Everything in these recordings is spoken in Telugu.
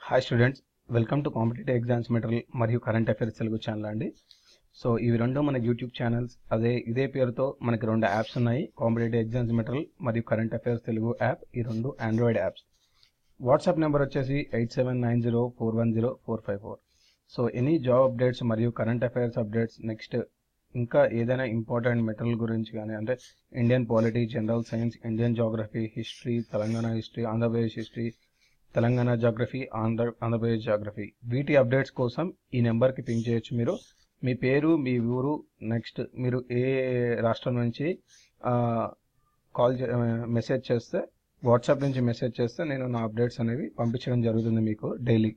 hi students welcome to competitive exams material మరియు కరెంట్ అఫైర్స్ తెలుగు ఛానల్ అండి సో ఇవి రెండు మన యూట్యూబ్ ఛానల్స్ అదే ఇదే పేరుతో మనకి రెండు యాప్స్ ఉన్నాయి కాంపిటేటివ్ ఎగ్జామ్స్ మెటీరియల్ మరియు కరెంట్ అఫైర్స్ తెలుగు యాప్ ఈ రెండు ఆండ్రాయిడ్ యాప్స్ వాట్సాప్ నెంబర్ వచ్చేసి eight seven nine zero four one zero four five four so any job updates మరియు కరెంట్ అఫైర్స్ అప్డేట్స్ నెక్స్ట్ ఇంకా ఏదైనా ఇంపార్టెంట్ మెటీరియల్ గురించి కానీ అంటే Indian polity general science Indian geography history Telangana history Andhra Pradesh history Telangana geography Andhra Andhra Pradesh geography వీటి అప్డేట్స్ కోసం ఈ నెంబర్కి పింక్ చేయొచ్చు మీరు మీ పేరు మీ ఊరు నెక్స్ట్ మీరు ఏ రాష్ట్రం నుంచి కాల్ మెసేజ్ చేస్తే వాట్సాప్ నుంచి మెసేజ్ చేస్తే నేను నా అప్డేట్స్ అనేవి పంపించడం జరుగుతుంది మీకు డైలీ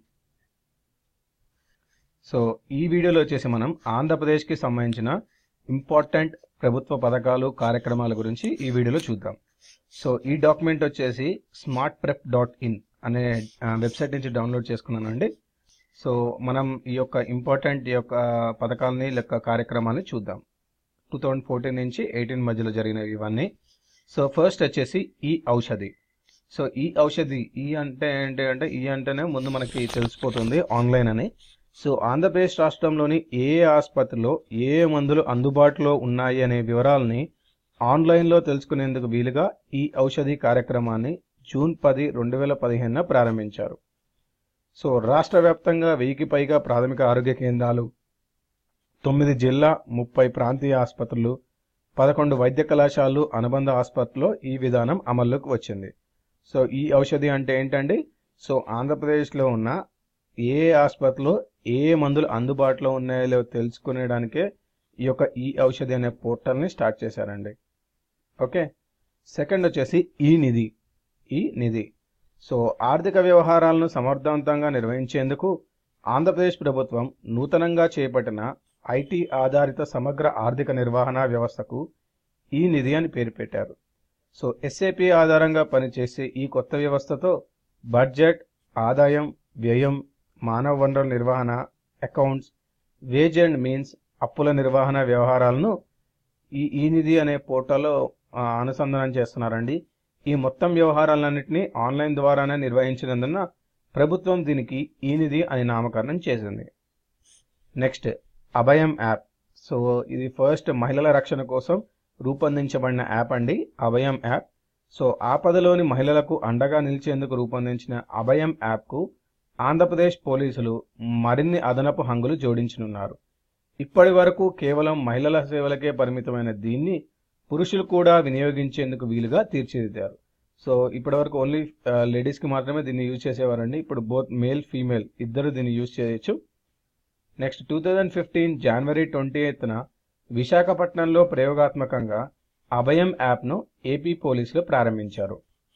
సో ఈ వీడియోలో వచ్చేసి మనం ఆంధ్రప్రదేశ్కి సంబంధించిన ఇంపార్టెంట్ ప్రభుత్వ పథకాలు కార్యక్రమాల గురించి ఈ వీడియోలో చూద్దాం సో ఈ డాక్యుమెంట్ వచ్చేసి స్మార్ట్ ప్రెప్ డాట్ ఇన్ అనే వెబ్సైట్ నుంచి డౌన్లోడ్ చేసుకున్నానండి సో మనం ఈ యొక్క ఇంపార్టెంట్ ఈ యొక్క పథకాలని లెక్క కార్యక్రమాన్ని చూద్దాం టూ థౌజండ్ ఫోర్టీన్ నుంచి ఎయిటీన్ మధ్యలో జరిగినవి ఇవన్నీ సో ఫస్ట్ వచ్చేసి ఈ ఔషధి సో ఈ ఔషధి ఈ అంటే ఏంటి అంటే ఈ అంటేనే ముందు మనకి తెలిసిపోతుంది ఆన్లైన్ అని సో ఆంధ్రప్రదేశ్ రాష్ట్రంలోని ఏ ఆసుపత్రిలో ఏ మందులు అందుబాటులో ఉన్నాయి అనే వివరాలని ఆన్లైన్లో తెలుసుకునేందుకు వీలుగా ఈ ఔషధి కార్యక్రమాన్ని జూన్ పది రెండు వేల పదిహేనున ప్రారంభించారు సో రాష్ట్ర వ్యాప్తంగా వెయ్యికి పైగా ప్రాథమిక ఆరోగ్య కేంద్రాలు తొమ్మిది జిల్లా ముప్పై ప్రాంతీయ ఆసుపత్రులు పదకొండు వైద్య కళాశాలలు అనుబంధ ఆసుపత్రిలో ఈ విధానం అమల్లోకి వచ్చింది సో ఈ ఔషధి అంటే ఏంటండి సో ఆంధ్రప్రదేశ్లో ఉన్న ఏ ఆసుపత్రిలో ఏ మందులు అందుబాటులో ఉన్నాయో తెలుసుకునేడానికే ఈ యొక్క ఈ ఔషధి అనే పోర్టల్ని స్టార్ట్ చేశారండి ఓకే సెకండ్ వచ్చేసి ఈ నిధి ఈ నిధి సో ఆర్థిక వ్యవహారాలను సమర్థవంతంగా నిర్వహించేందుకు ఆంధ్రప్రదేశ్ ప్రభుత్వం నూతనంగా చేపట్టిన ఐటీ ఆధారిత సమగ్ర ఆర్థిక నిర్వహణ వ్యవస్థకు ఈ నిధి అని పేరు పెట్టారు సో ఎస్ఏపి ఆధారంగా పనిచేసే ఈ కొత్త వ్యవస్థతో బడ్జెట్ ఆదాయం వ్యయం మానవ వనరుల నిర్వహణ అకౌంట్స్ వేజ్ అండ్ మీన్స్ అప్పుల నిర్వహణ వ్యవహారాలను ఈ ఈ నిధి అనే పోర్టల్లో అనుసంధానం చేస్తున్నారండి ఈ మొత్తం వ్యవహారాలన్నింటినీ ఆన్లైన్ ద్వారానే నిర్వహించినందున ప్రభుత్వం దీనికి ఈ నిధి అని నామకరణం చేసింది నెక్స్ట్ అభయం యాప్ సో ఇది ఫస్ట్ మహిళల రక్షణ కోసం రూపొందించబడిన యాప్ అండి అభయం యాప్ సో ఆపదలోని మహిళలకు అండగా నిలిచేందుకు రూపొందించిన అభయం యాప్కు ఆంధ్రప్రదేశ్ పోలీసులు మరిన్ని అదనపు హంగులు జోడించనున్నారు ఇప్పటి వరకు కేవలం మహిళల సేవలకే పరిమితమైన దీన్ని పురుషులు కూడా వినియోగించేందుకు వీలుగా తీర్చిదిద్దారు సో ఇప్పటి వరకు ఓన్లీ లేడీస్కి మాత్రమే దీన్ని యూజ్ చేసేవారండి ఇప్పుడు బోత్ మేల్ ఫీమేల్ ఇద్దరు దీన్ని యూజ్ చేయొచ్చు నెక్స్ట్ టూ థౌజండ్ ఫిఫ్టీన్ జనవరి ట్వంటీ ఎయిత్న విశాఖపట్నంలో ప్రయోగాత్మకంగా అభయం యాప్ను ఏపీ పోలీసులు ప్రారంభించారు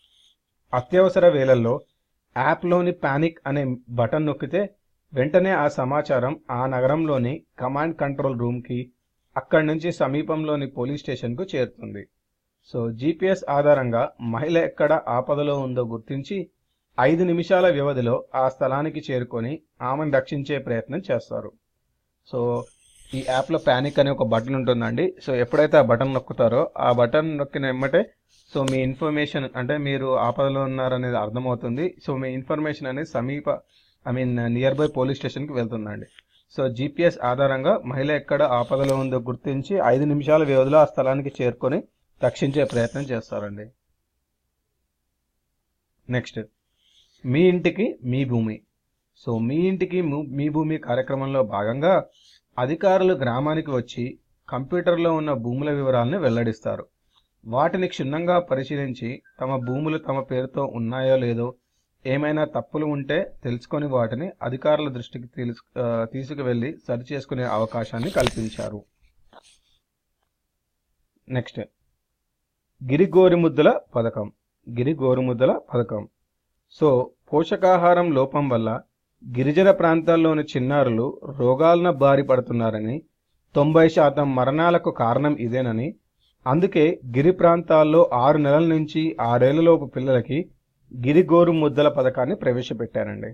అత్యవసర వేళల్లో యాప్లోని పానిక్ అనే బటన్ నొక్కితే వెంటనే ఆ సమాచారం ఆ నగరంలోని కమాండ్ కంట్రోల్ రూమ్కి అక్కడి నుంచి సమీపంలోని పోలీస్ స్టేషన్కు చేరుతుంది సో జీపీఎస్ ఆధారంగా మహిళ ఎక్కడ ఆపదలో ఉందో గుర్తించి ఐదు నిమిషాల వ్యవధిలో ఆ స్థలానికి చేరుకొని ఆమెను రక్షించే ప్రయత్నం చేస్తారు సో ఈ యాప్లో ప్యానిక్ అనే ఒక బటన్ ఉంటుందండి సో ఎప్పుడైతే ఆ బటన్ నొక్కుతారో ఆ బటన్ నొక్కిన ఎమ్మటే సో మీ ఇన్ఫర్మేషన్ అంటే మీరు ఆపదలో ఉన్నారనేది అర్థమవుతుంది సో మీ ఇన్ఫర్మేషన్ అనేది సమీప I mean nearby police స్టేషన్కి వెళ్తుందండి సో జీపీఎస్ ఆధారంగా మహిళ ఎక్కడ ఆపదలో ఉందో గుర్తించి ఐదు నిమిషాల వ్యవధిలో ఆ స్థలానికి చేరుకొని రక్షించే ప్రయత్నం చేస్తారండి నెక్స్ట్ మీ ఇంటికి మీ భూమి సో మీ ఇంటికి మీ భూమి కార్యక్రమంలో భాగంగా అధికారులు గ్రామానికి వచ్చి కంప్యూటర్లో ఉన్న భూముల వివరాలను వెల్లడిస్తారు వాటిని క్షుణ్ణంగా పరిశీలించి తమ భూములు తమ పేరుతో ఉన్నాయో లేదో ఏమైనా తప్పులు ఉంటే తెలుసుకొని వాటిని అధికారుల దృష్టికి తీసుకువెళ్ళి సరి చేసుకునే అవకాశాన్ని కల్పించారు నెక్స్ట్ గిరి గోరుముద్దల పథకం గిరి గోరుముద్దల పథకం సో పోషకాహారం లోపం వల్ల గిరిజన ప్రాంతాల్లోని చిన్నారులు రోగాలన బారి పడుతున్నారని తొంభై శాతం మరణాలకు కారణం ఇదేనని అందుకే గిరి ప్రాంతాల్లో ఆరు నెలల నుంచి ఆరేళ్లలోపు పిల్లలకి గిరిగోరు ముద్దల పథకాన్ని ప్రవేశపెట్టారండి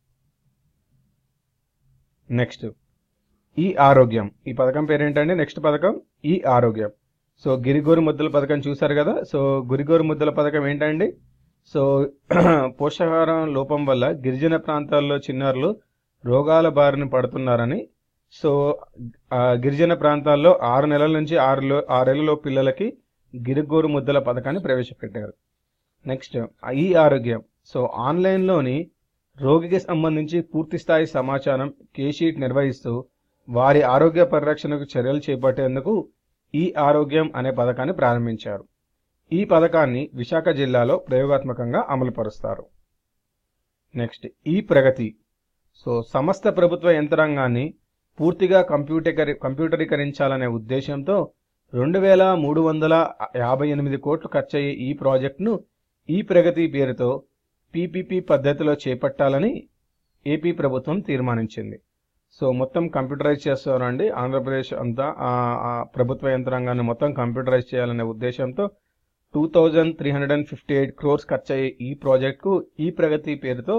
నెక్స్ట్ ఈ ఆరోగ్యం ఈ పథకం పేరేంటండి నెక్స్ట్ పథకం ఈ ఆరోగ్యం సో గిరిగోరు ముద్దల పథకం చూసారు కదా సో గురిగోరు ముద్దల పథకం ఏంటండి సో పోషకాహారం లోపం వల్ల గిరిజన ప్రాంతాల్లో చిన్నారులు రోగాల బారిన పడుతున్నారని సో ఆ గిరిజన ప్రాంతాల్లో ఆరు నెలల నుంచి ఆరులో ఆరేళ్లలో పిల్లలకి గిరిగోరు ముద్దల పథకాన్ని ప్రవేశపెట్టారు నెక్స్ట్ ఈ ఆరోగ్యం సో ఆన్లైన్లోని రోగికి సంబంధించి పూర్తి స్థాయి సమాచారం కేషీట్ నిర్వహిస్తూ వారి ఆరోగ్య పరిరక్షణకు చర్యలు చేపట్టేందుకు ఈ ఆరోగ్యం అనే పథకాన్ని ప్రారంభించారు ఈ పథకాన్ని విశాఖ జిల్లాలో ప్రయోగాత్మకంగా అమలుపరుస్తారు నెక్స్ట్ ఈ ప్రగతి సో సమస్త ప్రభుత్వ యంత్రాంగాన్ని పూర్తిగా కంప్యూటరీ కంప్యూటరీకరించాలనే ఉద్దేశంతో రెండు వేల మూడు వందల యాభై ఎనిమిది కోట్లు ఖర్చయ్యే ఈ ప్రాజెక్టును ఈ ప్రగతి పేరుతో పీపీపీ పద్ధతిలో చేపట్టాలని ఏపీ ప్రభుత్వం తీర్మానించింది సో మొత్తం కంప్యూటరైజ్ చేస్తారండి ఆంధ్రప్రదేశ్ అంతా ప్రభుత్వ యంత్రాంగాన్ని మొత్తం కంప్యూటరైజ్ చేయాలనే ఉద్దేశంతో two thousand three hundred and fifty eight crores ఖర్చు అయ్యే ఈ ప్రాజెక్ట్కు ఈ ప్రగతి పేరుతో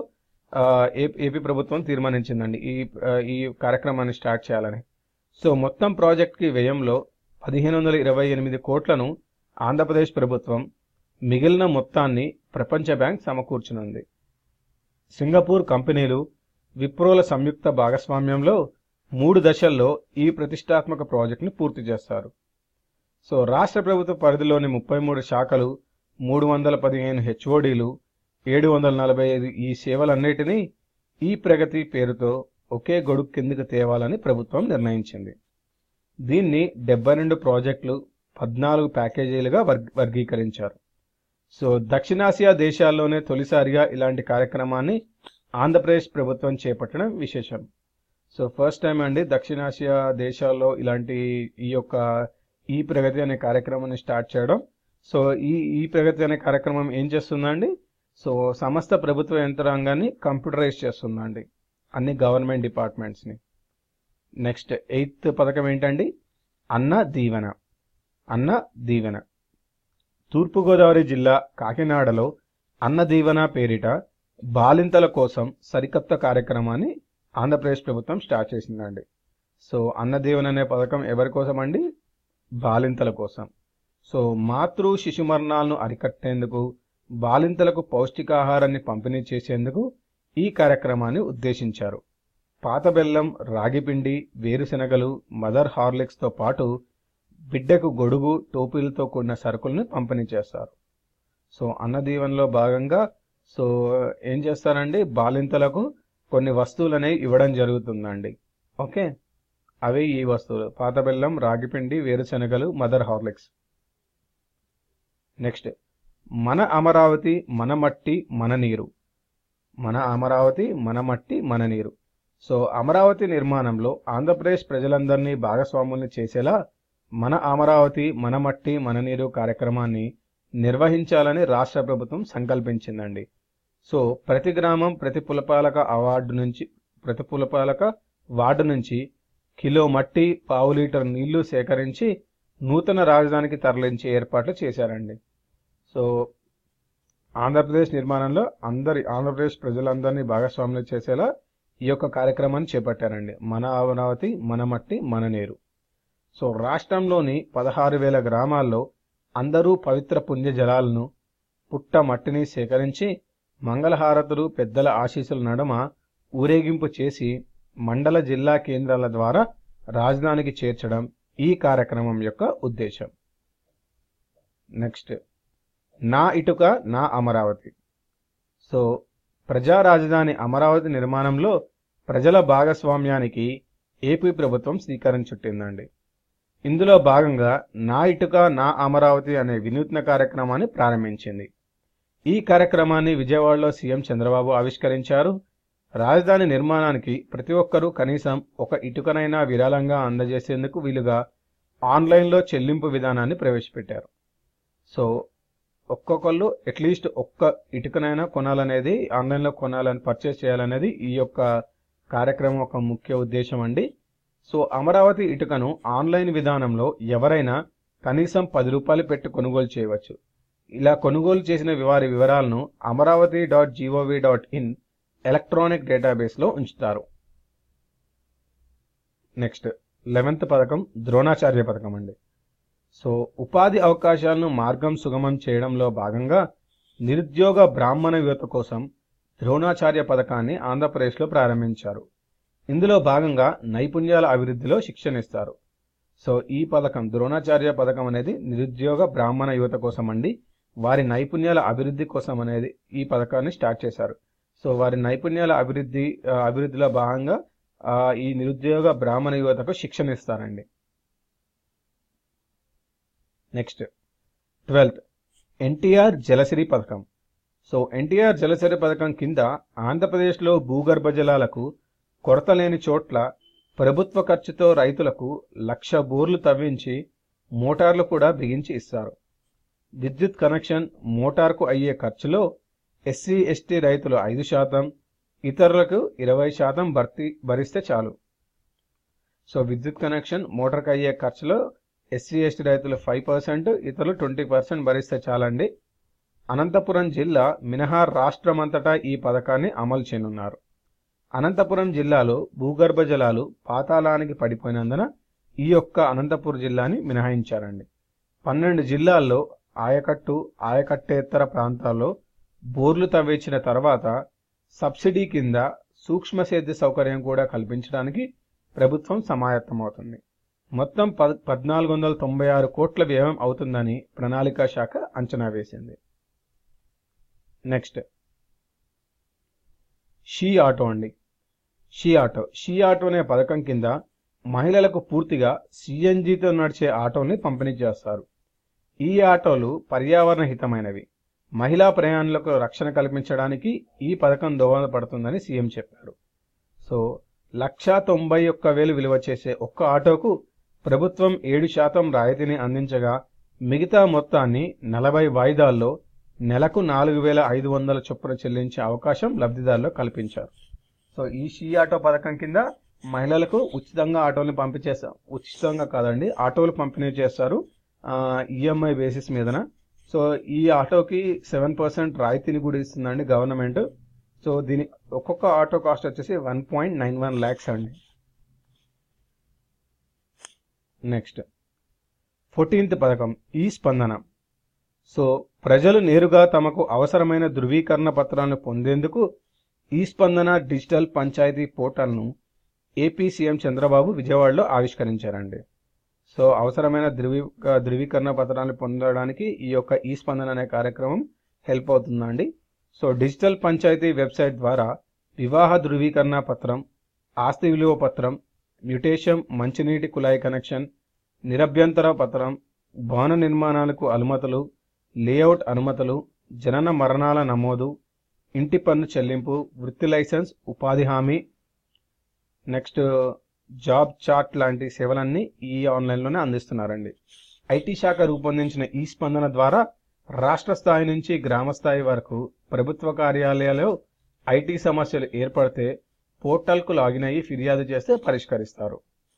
ఏపీ ప్రభుత్వం తీర్మానించిందండి ఈ ఈ కార్యక్రమాన్ని స్టార్ట్ చేయాలని సో మొత్తం ప్రాజెక్ట్కి వ్యయంలో పదిహేను వందల ఇరవై ఎనిమిది కోట్లను ఆంధ్రప్రదేశ్ ప్రభుత్వం మిగిలిన మొత్తాన్ని ప్రపంచ బ్యాంక్ సమకూర్చనుంది సింగపూర్ కంపెనీలు విప్రోల సంయుక్త భాగస్వామ్యంలో మూడు దశల్లో ఈ ప్రతిష్టాత్మక ప్రాజెక్టును పూర్తి చేస్తారు సో రాష్ట్ర ప్రభుత్వ పరిధిలోని ముప్పై మూడు శాఖలు మూడు వందల పదిహేను హెచ్ఓడీలు ఏడు వందల నలభై ఐదు ఈ సేవలన్నిటినీ ఈ ప్రగతి పేరుతో ఒకే గొడుగు కిందకు తేవాలని ప్రభుత్వం నిర్ణయించింది దీన్ని డెబ్బై రెండు ప్రాజెక్టులు పద్నాలుగు ప్యాకేజీలుగా వర్గీకరించారు సో దక్షిణాసియా దేశాల్లోనే తొలిసారిగా ఇలాంటి కార్యక్రమాన్ని ఆంధ్రప్రదేశ్ ప్రభుత్వం చేపట్టడం విశేషం సో ఫస్ట్ టైం అండి దక్షిణాసియా దేశాల్లో ఇలాంటి ఈ యొక్క ఈ ప్రగతి అనే కార్యక్రమాన్ని స్టార్ట్ చేయడం సో ఈ ఈ ప్రగతి అనే కార్యక్రమం ఏం చేస్తుందండి సో సమస్త ప్రభుత్వ యంత్రాంగాన్ని కంప్యూటరైజ్ చేస్తుందండి అన్ని గవర్నమెంట్ డిపార్ట్మెంట్స్ని నెక్స్ట్ ఎయిత్ పథకం ఏంటండి అన్న దీవెన అన్న దీవెన తూర్పుగోదావరి జిల్లా కాకినాడలో అన్న దీవెన పేరిట బాలింతల కోసం సరికొత్త కార్యక్రమాన్ని ఆంధ్రప్రదేశ్ ప్రభుత్వం స్టార్ట్ చేసిందండి సో అన్న దీవెన అనే పథకం ఎవరి కోసం అండి బాలింతల కోసం సో మాతృ శిశు మరణాలను అరికట్టేందుకు బాలింతలకు పౌష్టికాహారాన్ని పంపిణీ చేసేందుకు ఈ కార్యక్రమాన్ని ఉద్దేశించారు పాత బెల్లం రాగిపిండి వేరుశెనగలు మదర్ హార్లిక్స్తో పాటు బిడ్డకు గొడుగు టోపీలతో కూడిన సరుకులను పంపిణీ చేస్తారు సో అన్నదీవెనలో భాగంగా సో ఏం చేస్తారండి బాలింతలకు కొన్ని వస్తువులు అనేవి ఇవ్వడం జరుగుతుందండి ఓకే అవి ఈ వస్తువులు పాత బెల్లం రాగిపిండి వేరుశెనగలు మదర్ హార్లిక్స్ నెక్స్ట్ మన అమరావతి మన మట్టి మన నీరు మన అమరావతి మన మట్టి మన నీరు సో అమరావతి నిర్మాణంలో ఆంధ్రప్రదేశ్ ప్రజలందరినీ భాగస్వాముల్ని చేసేలా మన అమరావతి మన మట్టి మన నీరు కార్యక్రమాన్ని నిర్వహించాలని రాష్ట్ర ప్రభుత్వం సంకల్పించిందండి సో ప్రతి గ్రామం ప్రతి పులపాలక అవార్డు నుంచి ప్రతి పులపాలక వార్డు నుంచి కిలో మట్టి పావు లీటర్ నీళ్లు సేకరించి నూతన రాజధానికి తరలించే ఏర్పాట్లు చేశారండి సో ఆంధ్రప్రదేశ్ నిర్మాణంలో అందరి ఆంధ్రప్రదేశ్ ప్రజలందరినీ భాగస్వాములు చేసేలా ఈ యొక్క కార్యక్రమాన్ని చేపట్టారండి మన అమరావతి మన మట్టి మన నీరు సో రాష్ట్రంలోని పదహారు వేల గ్రామాల్లో అందరూ పవిత్ర పుణ్య జలాలను పుట్ట మట్టిని సేకరించి మంగళహారతులు పెద్దల ఆశీస్సుల నడుమ ఊరేగింపు చేసి మండల జిల్లా కేంద్రాల ద్వారా రాజధానికి చేర్చడం ఈ కార్యక్రమం యొక్క ఉద్దేశం నెక్స్ట్ నా ఇటుక నా అమరావతి సో ప్రజా రాజధాని అమరావతి నిర్మాణంలో ప్రజల భాగస్వామ్యానికి ఏపీ ప్రభుత్వం శ్రీకారం చుట్టిందండి ఇందులో భాగంగా నా ఇటుక నా అమరావతి అనే వినూత్న కార్యక్రమాన్ని ప్రారంభించింది ఈ కార్యక్రమాన్ని విజయవాడలో సీఎం చంద్రబాబు ఆవిష్కరించారు రాజధాని నిర్మాణానికి ప్రతి ఒక్కరూ కనీసం ఒక ఇటుకనైనా విరాళంగా అందజేసేందుకు వీలుగా ఆన్లైన్లో చెల్లింపు విధానాన్ని ప్రవేశపెట్టారు సో ఒక్కొక్కళ్ళు అట్లీస్ట్ ఒక్క ఇటుకనైనా కొనాలనేది ఆన్లైన్లో కొనాలని పర్చేస్ చేయాలనేది ఈ యొక్క కార్యక్రమం ఒక ముఖ్య ఉద్దేశం అండి సో అమరావతి ఇటుకను ఆన్లైన్ విధానంలో ఎవరైనా కనీసం పది రూపాయలు పెట్టి కొనుగోలు చేయవచ్చు ఇలా కొనుగోలు చేసిన వారి వివరాలను Amaravati dot G O V dot in electronic డేటాబేస్లో ఉంచుతారు నెక్స్ట్ లెవెన్త్ పథకం ద్రోణాచార్య పథకం అండి సో ఉపాధి అవకాశాలను మార్గం సుగమం చేయడంలో భాగంగా నిరుద్యోగ బ్రాహ్మణ యువత కోసం ద్రోణాచార్య పథకాన్ని ఆంధ్రప్రదేశ్లో ప్రారంభించారు ఇందులో భాగంగా నైపుణ్యాల అభివృద్ధిలో శిక్షణ ఇస్తారు సో ఈ పథకం ద్రోణాచార్య పథకం అనేది నిరుద్యోగ బ్రాహ్మణ యువత కోసం అండి వారి నైపుణ్యాల అభివృద్ధి కోసం అనేది ఈ పథకాన్ని స్టార్ట్ చేశారు సో వారి నైపుణ్యాల అభివృద్ధి ఆ, అభివృద్ధిలో భాగంగా ఆ, ఈ నిరుద్యోగ బ్రాహ్మణ యువతకు శిక్షణ ఇస్తారండి నెక్స్ట్ ట్వెల్త్ ఎన్టీఆర్ జలసిరి పథకం సో ఎన్టీఆర్ జలసిరి పథకం కింద ఆంధ్రప్రదేశ్లో భూగర్భ జలాలకు కొరత లేని చోట్ల ప్రభుత్వ ఖర్చుతో రైతులకు లక్ష బోర్లు తవ్వించి మోటార్లు కూడా బిగించి ఇస్తారు విద్యుత్ కనెక్షన్ మోటార్కు అయ్యే ఖర్చులో ఎస్సీ ఎస్టీ రైతులు ఐదు శాతం ఇతరులకు ఇరవై శాతం భర్తీ భరిస్తే చాలు సో విద్యుత్ కనెక్షన్ మోటార్కి అయ్యే ఖర్చులో ఎస్సీ ఎస్టీ రైతులు ఫైవ్ పర్సెంట్ ఇతరులు ట్వంటీ పర్సెంట్ భరిస్తే చాలండి అనంతపురం జిల్లా మినహా రాష్ట్రమంతటా ఈ పథకాన్ని అమలు చేయనున్నారు అనంతపురం జిల్లాలో భూగర్భ జలాలు పాతాళానికి పడిపోయినందున ఈ యొక్క అనంతపురం జిల్లాని మినహాయించారండి పన్నెండు జిల్లాల్లో ఆయకట్టు ఆయకట్టేతర ప్రాంతాల్లో బోర్లు తవ్వించిన తర్వాత సబ్సిడీ కింద సూక్ష్మ సేద్య సౌకర్యం కూడా కల్పించడానికి ప్రభుత్వం సమాయత్తమవుతుంది మొత్తం పద్ పద్నాలుగు వందల తొంభై ఆరు కోట్ల వ్యయం అవుతుందని ప్రణాళికా శాఖ అంచనా వేసింది నెక్స్ట్ షీ ఆటో అండి షీ ఆటో షీ ఆటో అనే పథకం కింద మహిళలకు పూర్తిగా సిఎన్జితో నడిచే ఆటోల్ని పంపిణీ చేస్తారు ఈ ఆటోలు పర్యావరణ హితమైనవి మహిళా ప్రయాణికులకు రక్షణ కల్పించడానికి ఈ పథకం దోహదపడుతుందని సీఎం చెప్పారు సో లక్షా తొంభై ఒక్క వేలు విలువ చేసే ఒక్క ఆటోకు ప్రభుత్వం ఏడు శాతం రాయితీని అందించగా మిగతా మొత్తాన్ని నలభై వాయిదాల్లో నెలకు నాలుగు వేల ఐదు వందల చొప్పున చెల్లించే అవకాశం లబ్ధిదారులు కల్పించారు సో ఈ షీ ఆటో పథకం కింద మహిళలకు ఉచితంగా ఆటోలు పంపించేస్తాం ఉచితంగా కాదండి ఆటోలు పంపిణీ చేస్తారు ఈఎంఐ బేసిస్ మీదన సో ఈ ఆటోకి సెవెన్ పర్సెంట్ రాయితీని కూడా ఇస్తుందండి గవర్నమెంట్ సో దీని ఒక్కొక్క ఆటో కాస్ట్ వచ్చేసి one point nine one lakhs అండి నెక్స్ట్ ఫోర్టీన్త్ పథకం ఈ స్పందన సో ప్రజలు నేరుగా తమకు అవసరమైన ధృవీకరణ పత్రాలను పొందేందుకు ఈ స్పందన డిజిటల్ పంచాయతీ పోర్టల్ను ఏపీ సీఎం చంద్రబాబు విజయవాడలో ఆవిష్కరించారండి సో అవసరమైన ధృవీ ధృవీకరణ పత్రాలను పొందడానికి ఈ యొక్క ఈ స్పందన అనే కార్యక్రమం హెల్ప్ అవుతుందండి సో డిజిటల్ పంచాయతీ వెబ్సైట్ ద్వారా వివాహ ధృవీకరణ పత్రం ఆస్తి విలువ పత్రం మ్యుటేషన్ మంచినీటి కుళాయి కనెక్షన్ నిరభ్యంతర పత్రం భవన నిర్మాణాలకు అనుమతులు లేఅవుట్ అనుమతులు జనన మరణాల నమోదు ఇంటి పన్ను చెల్లింపు వృత్తి లైసెన్స్ ఉపాధి హామీ నెక్స్ట్ జాబ్ చార్ట్ లాంటి సేవలన్నీ ఈ ఆన్లైన్లోనే అందిస్తున్నారండి ఐటీ శాఖ రూపొందించిన ఈ స్పందన ద్వారా రాష్ట్ర స్థాయి నుంచి గ్రామ స్థాయి వరకు ప్రభుత్వ కార్యాలయాల్లో ఐటీ సమస్యలు ఏర్పడితే పోర్టల్కు లాగిన్ అయ్యి ఫిర్యాదు చేస్తే పరిష్కరిస్తారు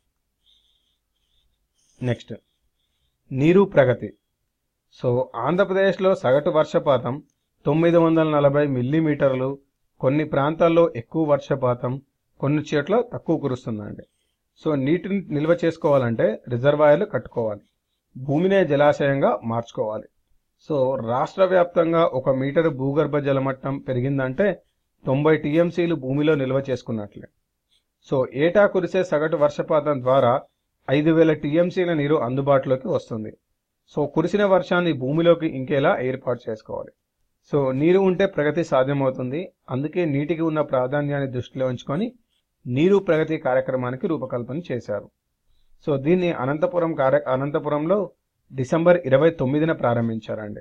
నెక్స్ట్ నీరు ప్రగతి సో ఆంధ్రప్రదేశ్లో సగటు వర్షపాతం తొమ్మిది వందల నలభై మిల్లీమీటర్లు కొన్ని ప్రాంతాల్లో ఎక్కువ వర్షపాతం కొన్ని చోట్ల తక్కువ కురుస్తుందండి సో నీటిని నిల్వ చేసుకోవాలంటే రిజర్వాయర్లు కట్టుకోవాలి భూమినే జలాశయంగా మార్చుకోవాలి సో రాష్ట్ర వ్యాప్తంగా ఒక మీటరు భూగర్భ జలమట్టం పెరిగిందంటే తొంభై టీఎంసీలు భూమిలో నిల్వ చేసుకున్నట్లే సో ఏటా కురిసే సగటు వర్షపాతం ద్వారా ఐదు వేల టీఎంసీల నీరు అందుబాటులోకి వస్తుంది సో కురిసిన వర్షాన్ని భూమిలోకి ఇంకేలా ఏర్పాటు చేసుకోవాలి సో నీరు ఉంటే ప్రగతి సాధ్యమవుతుంది అందుకే నీటికి ఉన్న ప్రాధాన్యాన్ని దృష్టిలో ఉంచుకొని నీరు ప్రగతి కార్యక్రమానికి రూపకల్పన చేశారు సో దీన్ని అనంతపురం కార్య అనంతపురంలో డిసెంబర్ ఇరవై తొమ్మిదిన ప్రారంభించారండి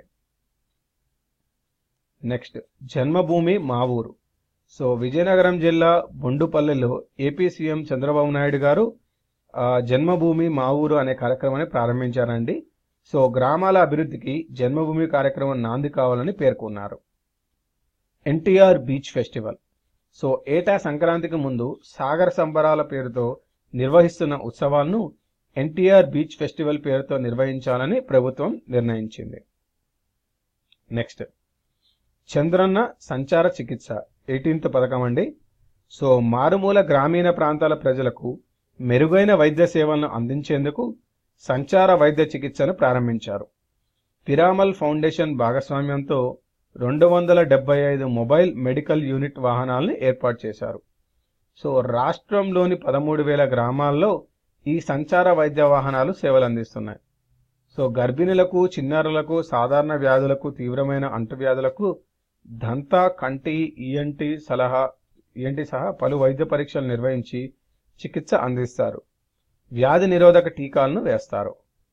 నెక్స్ట్ జన్మభూమి మా ఊరు సో విజయనగరం జిల్లా బొండుపల్లెలో ఏపీ సీఎం చంద్రబాబు నాయుడు గారు ఆ, జన్మభూమి మా ఊరు అనే కార్యక్రమాన్ని ప్రారంభించారండి సో గ్రామాల అభివృద్ధికి జన్మభూమి కార్యక్రమం నాంది కావాలని పేర్కొన్నారు ఎన్టీఆర్ బీచ్ ఫెస్టివల్ సో ఏటా సంక్రాంతికి ముందు సాగర్ సంబరాల పేరుతో నిర్వహిస్తున్న ఉత్సవాలను ఎన్టీఆర్ బీచ్ ఫెస్టివల్ పేరుతో నిర్వహించాలని ప్రభుత్వం నిర్ణయించింది నెక్స్ట్ చంద్రన్న సంచార చికిత్స ఎయిటీన్త్ పథకం అండి సో మారుమూల గ్రామీణ ప్రాంతాల ప్రజలకు మెరుగైన వైద్య సేవలను అందించేందుకు సంచార వైద్య చికిత్సను ప్రారంభించారు పిరామల్ ఫౌండేషన్ భాగస్వామ్యంతో రెండు వందల డెబ్బై ఐదు మొబైల్ మెడికల్ యూనిట్ వాహనాలను ఏర్పాటు చేశారు సో రాష్ట్రంలోని పదమూడు వేల గ్రామాల్లో ఈ సంచార వైద్య వాహనాలు సేవలు అందిస్తున్నాయి సో గర్భిణులకు చిన్నారులకు సాధారణ వ్యాధులకు తీవ్రమైన అంటువ్యాధులకు దంత కంటి ఈఎన్టీ సలహా ఈఎన్టీ సహా పలు వైద్య పరీక్షలు నిర్వహించి చికిత్స అందిస్తారు వ్యాధి నిరోధక టీకాలను వేస్తారు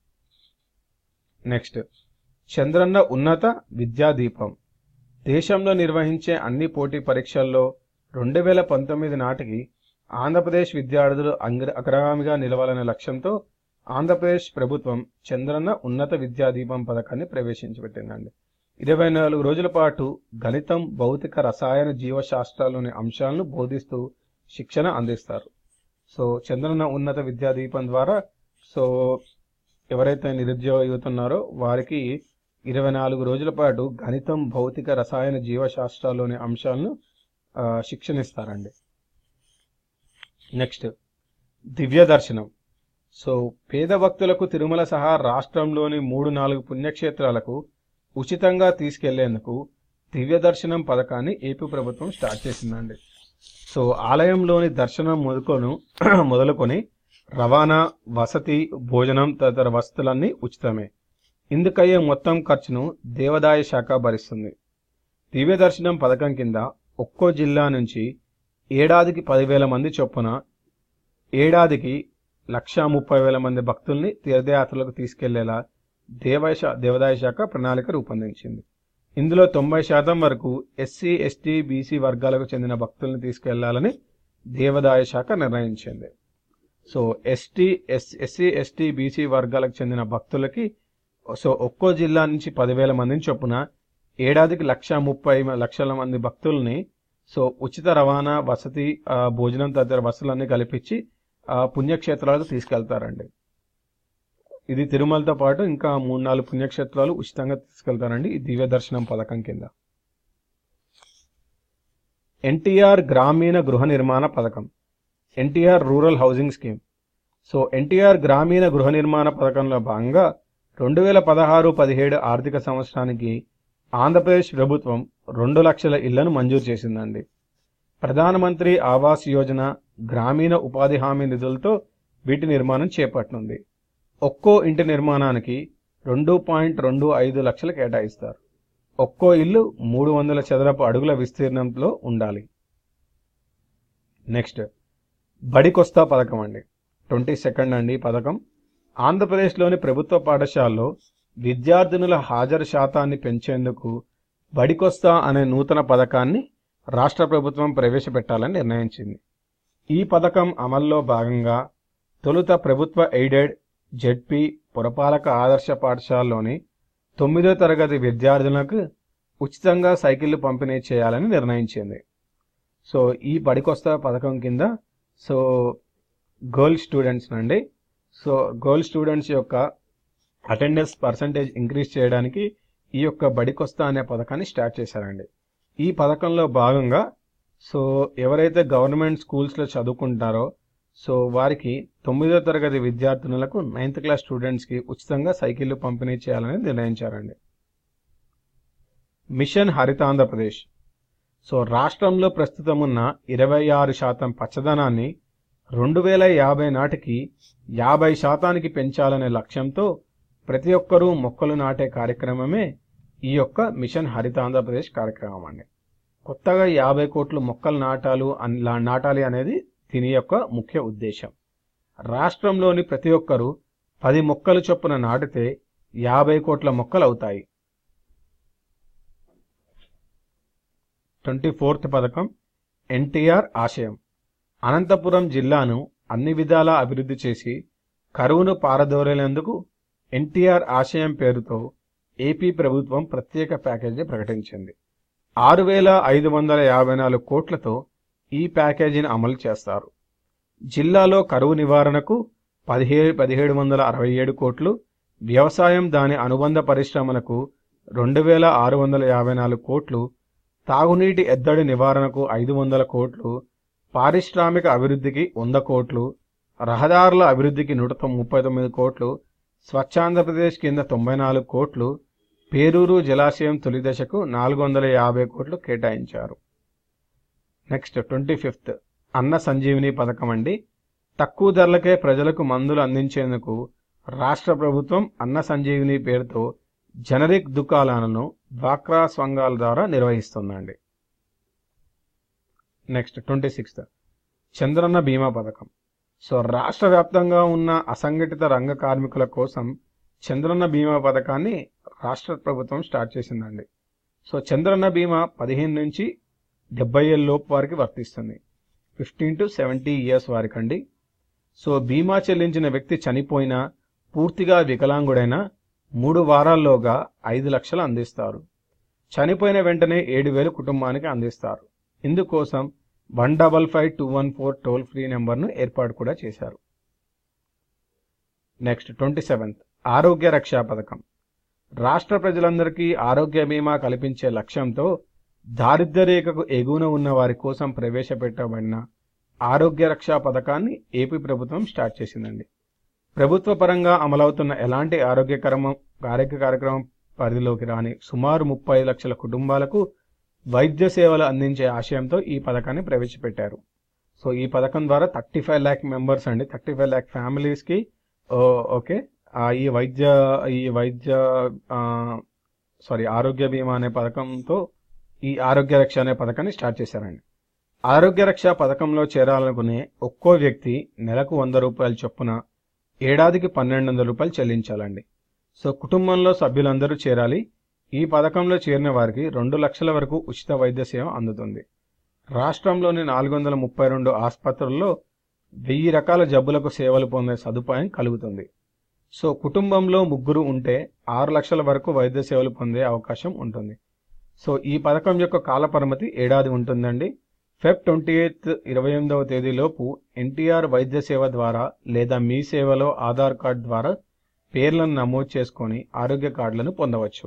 నెక్స్ట్ చంద్రన్న ఉన్నత విద్యా దీపం దేశంలో నిర్వహించే అన్ని పోటీ పరీక్షల్లో రెండు వేల పంతొమ్మిది నాటికి ఆంధ్రప్రదేశ్ విద్యార్థులు అంగ్ర అగ్రగామిగా నిలవాలనే లక్ష్యంతో ఆంధ్రప్రదేశ్ ప్రభుత్వం చంద్రన్న ఉన్నత విద్యా దీపం పథకాన్ని ప్రవేశించబెట్టిందండి ఇరవై నాలుగు రోజుల పాటు గణితం భౌతిక రసాయన జీవశాస్త్రాల్లోని అంశాలను బోధిస్తూ శిక్షణ అందిస్తారు సో చంద్రన్న ఉన్నత విద్యా దీపం ద్వారా సో ఎవరైతే నిరుద్యోగ యువత ఉన్నారో వారికి ఇరవై నాలుగు రోజుల పాటు గణితం భౌతిక రసాయన జీవశాస్త్రాల్లోని అంశాలను ఆ, శిక్షణ ఇస్తారండి నెక్స్ట్ దివ్య దర్శనం సో పేద భక్తులకు తిరుమల సహా రాష్ట్రంలోని మూడు నాలుగు పుణ్యక్షేత్రాలకు ఉచితంగా తీసుకెళ్లేందుకు దివ్య దర్శనం పథకాన్ని ఏపీ ప్రభుత్వం స్టార్ట్ చేసిందండి సో ఆలయంలోని దర్శనం మొదలుకొను మొదలుకొని రవాణా వసతి భోజనం తదితర వసతులన్నీ ఉచితమే ఇందుకయ్యే మొత్తం ఖర్చును దేవాదాయ శాఖ భరిస్తుంది దివ్య దర్శనం పథకం కింద ఒక్కో జిల్లా నుంచి ఏడాదికి పదివేల మంది చొప్పున ఏడాదికి లక్షా ముప్పై వేల మంది భక్తుల్ని తీర్థయాత్రలకు తీసుకెళ్లేలా దేవాయ శా- దేవాదాయ శాఖ ప్రణాళిక రూపొందించింది ఇందులో తొంభై శాతం వరకు ఎస్సీ ఎస్టీ బీసీ వర్గాలకు చెందిన భక్తుల్ని తీసుకెళ్లాలని దేవాదాయ శాఖ నిర్ణయించింది so ST S SC ST BC వర్గాలకు చెందిన భక్తులకి సో ఒక్కో జిల్లా నుంచి పదివేల మందిని చొప్పున ఏడాదికి లక్ష ముప్పై మ- లక్షల మంది భక్తుల్ని సో ఉచిత రవాణా వసతి ఆ, భోజనం తదితర వసతులన్నీ కల్పించి ఆ పుణ్యక్షేత్రాలకు తీసుకెళ్తారండి ఇది తిరుమలతో పాటు ఇంకా మూడు నాలుగు పుణ్యక్షేత్రాలు ఉచితంగా తీసుకెళ్తారండి ఈ దివ్య దర్శనం పథకం కింద ఎన్టీఆర్ గ్రామీణ గృహ నిర్మాణ పథకం NTR rural housing scheme so NTR గ్రామీణ గృహ నిర్మాణ పథకంలో భాగంగా రెండు వేల పదహారు పదిహేడు ఆర్థిక సంవత్సరానికి ఆంధ్రప్రదేశ్ ప్రభుత్వం రెండు లక్షల ఇళ్లను మంజూరు చేసిందండి ప్రధానమంత్రి ఆవాస్ యోజన గ్రామీణ ఉపాధి హామీ నిధులతో వీటి నిర్మాణం చేపట్టనుంది ఒక్కో ఇంటి నిర్మాణానికి రెండు పాయింట్ రెండు ఐదు లక్షలు కేటాయిస్తారు ఒక్కో ఇల్లు మూడు వందల చదరపు అడుగుల విస్తీర్ణంలో ఉండాలి నెక్స్ట్ బడికొస్తా పథకం అండి ట్వంటీ సెకండ్ అండి ఈ పథకం ఆంధ్రప్రదేశ్లోని ప్రభుత్వ పాఠశాలలో విద్యార్థినుల హాజరు శాతాన్ని పెంచేందుకు బడికొస్తా అనే నూతన పథకాన్ని రాష్ట్ర ప్రభుత్వం ప్రవేశపెట్టాలని నిర్ణయించింది ఈ పథకం అమల్లో భాగంగా తొలుత ప్రభుత్వ ఎయిడెడ్ జెడ్పీ పురపాలక ఆదర్శ పాఠశాలలోని తొమ్మిదో తరగతి విద్యార్థులకు ఉచితంగా సైకిళ్లు పంపిణీ చేయాలని నిర్ణయించింది సో ఈ బడికొస్తా పథకం కింద సో గర్ల్ స్టూడెంట్స్ అండి సో గర్ల్ స్టూడెంట్స్ యొక్క అటెండెన్స్ పర్సంటేజ్ ఇంక్రీజ్ చేయడానికి ఈ యొక్క బడికొస్తా అనే పథకాన్ని స్టార్ట్ చేశారండి ఈ పథకంలో భాగంగా సో ఎవరైతే గవర్నమెంట్ స్కూల్స్లో చదువుకుంటారో సో వారికి తొమ్మిదో తరగతి విద్యార్థినులకు నైన్త్ క్లాస్ స్టూడెంట్స్కి ఉచితంగా సైకిళ్లు పంపిణీ చేయాలని నిర్ణయించారండి మిషన్ హరితాంధ్రప్రదేశ్ సో రాష్ట్రంలో ప్రస్తుతం ఉన్న ఇరవై ఆరు శాతం పచ్చదనాన్ని రెండు వేల యాభై నాటికి యాభై శాతానికి పెంచాలనే లక్ష్యంతో ప్రతి ఒక్కరూ మొక్కలు నాటే కార్యక్రమమే ఈ యొక్క మిషన్ హరితాంధ్రప్రదేశ్ కార్యక్రమం అండి కొత్తగా యాభై కోట్లు మొక్కలు నాటాలు అన్- లా- నాటాలి అనేది దీని యొక్క ముఖ్య ఉద్దేశం రాష్ట్రంలోని ప్రతి ఒక్కరూ పది మొక్కలు చొప్పున నాటితే యాభై కోట్ల మొక్కలు అవుతాయి ట్వంటీ ఫోర్త్ పథకం ఎన్టీఆర్ ఆశయం అనంతపురం జిల్లాను అన్ని విధాలా అభివృద్ధి చేసి కరువును పారదోలేందుకు ఎన్టీఆర్ ఆశయం పేరుతో ఏపీ ప్రభుత్వం ప్రత్యేక ప్యాకేజీ ప్రకటించింది ఆరు వేల ఐదు వందల యాభై నాలుగు కోట్లతో ఈ ప్యాకేజీని అమలు చేస్తారు జిల్లాలో కరువు నివారణకు పదిహేడు పదిహేడు వందల అరవై ఏడు కోట్లు వ్యవసాయం దాని అనుబంధ పరిశ్రమలకు రెండు వేల ఆరు వందల యాభై నాలుగు కోట్లు తాగునీటి ఎద్దడి నివారణకు ఐదు వందల కోట్లు పారిశ్రామిక అభివృద్ధికి వంద కోట్లు రహదారుల అభివృద్ధికి నూట తొమ్- ముప్పై తొమ్మిది కోట్లు స్వచ్ఛాంధ్రప్రదేశ్ కింద తొంభై నాలుగు కోట్లు పేరూరు జలాశయం తొలి దశకు నాలుగు వందల యాభై కోట్లు కేటాయించారు నెక్స్ట్ ట్వంటీ ఫిఫ్త్ అన్న సంజీవిని పథకం అండి తక్కువ ధరలకే ప్రజలకు మందులు అందించేందుకు రాష్ట్ర ప్రభుత్వం అన్న సంజీవిని పేరుతో జనరిక్ దుకాణాలను డ్వాక్రా సంఘాల ద్వారా నిర్వహిస్తుందండి next twenty sixth Chandranna Bima పథకం సో రాష్ట్ర వ్యాప్తంగా ఉన్న అసంఘటిత రంగ కార్మికుల కోసం చంద్రన్న బీమా పథకాన్ని రాష్ట్ర ప్రభుత్వం స్టార్ట్ చేసిందండి సో చంద్రన్న బీమా పదిహేను నుంచి డెబ్బై ఏళ్ళ లోపు వారికి వర్తిస్తుంది ఫిఫ్టీన్ టు సెవెంటీ ఇయర్స్ వారికండి సో బీమా చెల్లించిన వ్యక్తి చనిపోయినా పూర్తిగా వికలాంగుడైనా మూడు వారాల్లోగా ఐదు లక్షలు అందిస్తారు చనిపోయిన వెంటనే ఏడు వేలు కుటుంబానికి అందిస్తారు ఇందుకోసం one double five two one four toll free నెంబర్ను ఏర్పాటు కూడా చేశారు నెక్స్ట్ ట్వంటీ సెవెంత్ ఆరోగ్య రక్షా పథకం రాష్ట్ర ప్రజలందరికీ ఆరోగ్య బీమా కల్పించే లక్ష్యంతో దారిద్ర్య రేఖకు ఎగువన ఉన్న వారి కోసం ప్రవేశపెట్టబడిన ఆరోగ్య రక్షా పథకాన్ని ఏపీ ప్రభుత్వం స్టార్ట్ చేసిందండి ప్రభుత్వ పరంగా అమలవుతున్న ఎలాంటి ఆరోగ్యకరమ ఆరోగ్య కార్యక్రమం పరిధిలోకి రాని సుమారు ముప్పై లక్షల కుటుంబాలకు వైద్య సేవలు అందించే ఆశయంతో ఈ పథకాన్ని ప్రవేశపెట్టారు సో ఈ పథకం ద్వారా థర్టీ ఫైవ్ ల్యాక్ మెంబర్స్ అండి థర్టీ ఫైవ్ ల్యాక్ ఫ్యామిలీస్కి ఓకే ఈ వైద్య ఈ వైద్య సారీ ఆరోగ్య బీమా అనే పథకంతో ఈ ఆరోగ్య రక్ష అనే పథకాన్ని స్టార్ట్ చేశారండి ఆరోగ్య రక్ష పథకంలో చేరాలనుకునే ఒక్కో వ్యక్తి నెలకు వంద రూపాయల చొప్పున ఏడాదికి పన్నెండు వందల రూపాయలు చెల్లించాలండి సో కుటుంబంలో సభ్యులందరూ చేరాలి ఈ పథకంలో చేరిన వారికి రెండు లక్షల వరకు ఉచిత వైద్య సేవ అందుతుంది రాష్ట్రంలోని నాలుగు వందల ముప్పై రెండు ఆసుపత్రుల్లో వెయ్యి రకాల జబ్బులకు సేవలు పొందే సదుపాయం కలుగుతుంది సో కుటుంబంలో ముగ్గురు ఉంటే ఆరు లక్షల వరకు వైద్య సేవలు పొందే అవకాశం ఉంటుంది సో ఈ పథకం యొక్క కాలపరిమితి ఏడాది ఉంటుందండి ఫెబ్ ట్వంటీ ఎయిత్ ఇరవై ఎనిమిదవ తేదీలోపు ఎన్టీఆర్ వైద్య సేవ ద్వారా లేదా మీ సేవలో ఆధార్ కార్డ్ ద్వారా పేర్లను నమోదు చేసుకొని ఆరోగ్య కార్డులను పొందవచ్చు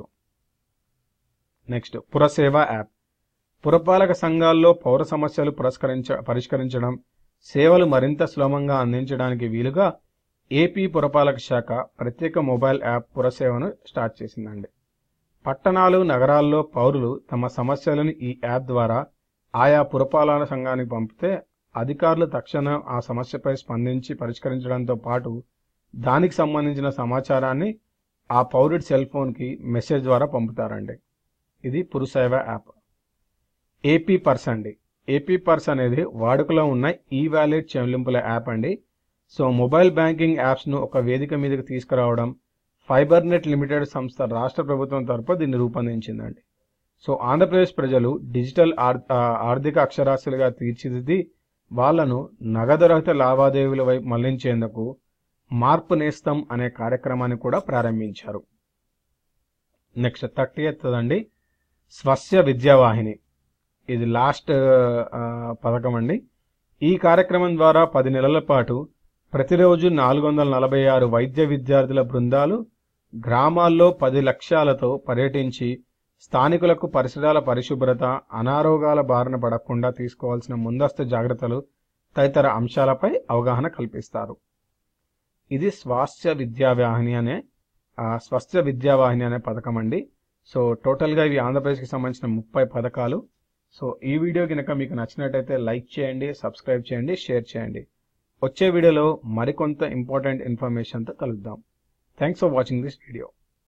నెక్స్ట్ పురసేవ యాప్ పురపాలక సంఘాల్లో పౌర సమస్యలు పురస్కరించ పరిష్కరించడం సేవలు మరింత సులభంగా అందించడానికి వీలుగా ఏపీ పురపాలక శాఖ ప్రత్యేక మొబైల్ యాప్ పురసేవను స్టార్ట్ చేసిందండి పట్టణాలు నగరాల్లో పౌరులు తమ సమస్యలను ఈ యాప్ ద్వారా ఆయా పురపాలన సంఘానికి పంపితే అధికారులు తక్షణం ఆ సమస్యపై స్పందించి పరిష్కరించడంతో పాటు దానికి సంబంధించిన సమాచారాన్ని ఆ పౌరుడి సెల్ ఫోన్కి మెసేజ్ ద్వారా పంపుతారండి ఇది పురుసేవ యాప్ ఏపీ పర్స్ అండి ఏపీ పర్స్ అనేది వాడుకలో ఉన్న ఈ వ్యాలెట్ చెల్లింపుల యాప్ అండి సో మొబైల్ బ్యాంకింగ్ యాప్స్ను ఒక వేదిక మీదకి తీసుకురావడం ఫైబర్ నెట్ లిమిటెడ్ సంస్థ రాష్ట్ర ప్రభుత్వం తరపు దీన్ని రూపొందించిందండి సో ఆంధ్రప్రదేశ్ ప్రజలు డిజిటల్ ఆర్థిక అక్షరాస్యులుగా తీర్చిదిద్ది వాళ్లను నగదురహిత లావాదేవీల వైపు మళ్లించేందుకు మార్పు నేస్తం అనే కార్యక్రమాన్ని కూడా ప్రారంభించారు నెక్స్ట్ థర్టీ ఎయిత్ అండి స్వస్య విద్యావాహిని ఇది లాస్ట్ పథకం అండి ఈ కార్యక్రమం ద్వారా పది నెలల పాటు ప్రతిరోజు నాలుగు వందల నలభై ఆరు వైద్య విద్యార్థుల బృందాలు గ్రామాల్లో పది లక్ష్యాలతో పర్యటించి స్థానికులకు పరిసరాల పరిశుభ్రత అనారోగాల బారిన పడకుండా తీసుకోవాల్సిన ముందస్తు జాగ్రత్తలు తదితర అంశాలపై అవగాహన కల్పిస్తారు ఇది స్వాస్థ్య విద్యావాహిని అనే స్వస్థ విద్యావాహిని అనే పథకం అండి సో టోటల్గా ఇవి ఆంధ్రప్రదేశ్కి సంబంధించిన ముప్పై పథకాలు సో ఈ వీడియో కనుక మీకు నచ్చినట్టయితే లైక్ చేయండి సబ్స్క్రైబ్ చేయండి షేర్ చేయండి వచ్చే వీడియోలో మరికొంత ఇంపార్టెంట్ ఇన్ఫర్మేషన్తో కలుద్దాం thanks for watching this video